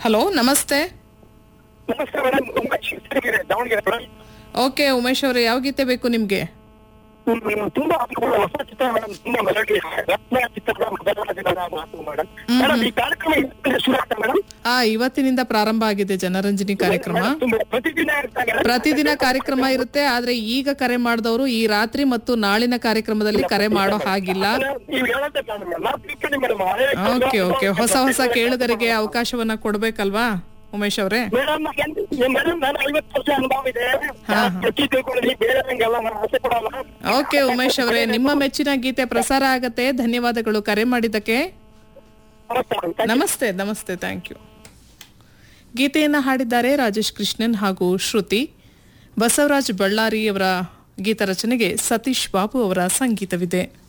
Hello ನಮಸ್ತೆ ನಮಸ್ತೆ madam Umesh Sirigere Davanagere madam okay Umesh ಅವರೇ ಯಾವ ಗೀತೆ ಬೇಕು ನಿಮ್ಗೆ ಹ್ಮ್, ತುಂಬಾ ಅದ್ಭುತ ಹೊಸ ಚಿತ್ರ ಮೇಡಮ್ ತುಂಬಾ ಮೆಲಡಿ ರತ್ನ ಚಿತ್ರದ ಮೊದಲ ದಿನದ ಮಾತು ಮೇಡಮ್ ಮೇಡಮ್ ಈ ಕಾರ್ಯಕ್ರಮ ಇವತ್ತಿಂದ ಶುರು ಆಗ್ತಾ ಮೇಡಮ್ ಆ ಇವತ್ತಿನಿಂದ ಪ್ರಾರಂಭ ಆಗಿದೆ ಜನರಂಜನಿ ಕಾರ್ಯಕ್ರಮ ಮೇಡಮ್, ತುಂಬಾ ಪ್ರತಿದಿನ ಇರ್ತಾರೆ ಮೇಡಮ್. ಪ್ರತಿದಿನ ಕಾರ್ಯಕ್ರಮ ಇರುತ್ತೆ ಆದ್ರೆ ಈಗ ಕರೆ ಮಾಡಿದವರು ಈ ರಾತ್ರಿ ಮತ್ತು ನಾಳಿನ ಕಾರ್ಯಕ್ರಮದಲ್ಲಿ ಕರೆ ಮಾಡೋ ಹಾಗಿಲ್ಲ ನೀವು ಹೇಳಂತ ಮೇಡಮ್ ನಾವು ತಿಳ್ಕೊಂಡಿ ಮೇಡಮ್ ಹಳೆ ಓಕೆ ಓಕೆ ಹೊಸ ಹೊಸ ಕೇಳುಗರಿಗೆ ಅವಕಾಶವನ್ನ ಕೊಡ್ಬೇಕಲ್ವಾ ಉಮೇಶ್ ಅವರೇ ಮೇಡಮ್ ಮೇಡಮ್ ನಾನು ಐವತ್ತು ವರ್ಷ ಅನುಭವ ಇದೆ ಪ್ರತಿ ತಿಳ್ಕೊಳ್ಳಿ ಬೇರೆ ಹಂಗೆಲ್ಲ ನಾನು ಆಸೆ ಪಡಲ್ಲ ಓಕೆ ಉಮೇಶ್ ಅವರೇ ನಿಮ್ಮ ಮೆಚ್ಚಿನ ಗೀತೆ ಪ್ರಸಾರ ಆಗತ್ತೆ ಧನ್ಯವಾದಗಳು ಕರೆ ಮಾಡಿದ್ದಕ್ಕೆ ನಮಸ್ತೆ ಮೇಡಮ್ ನಮಸ್ತೆ ನಮಸ್ತೆ ಥ್ಯಾಂಕ್ ಯು ಗೀತೆಯನ್ನು ಹಾಡಿದ್ದಾರೆ ರಾಜೇಶ್ ಕೃಷ್ಣನ್ ಹಾಗೂ ಶ್ರುತಿ ಬಸವರಾಜ್ ಬಳ್ಳಾರಿ ಅವರ ಗೀತ ರಚನೆಗೆ ಸತೀಶ್ ಬಾಬು ಅವರ ಸಂಗೀತವಿದೆ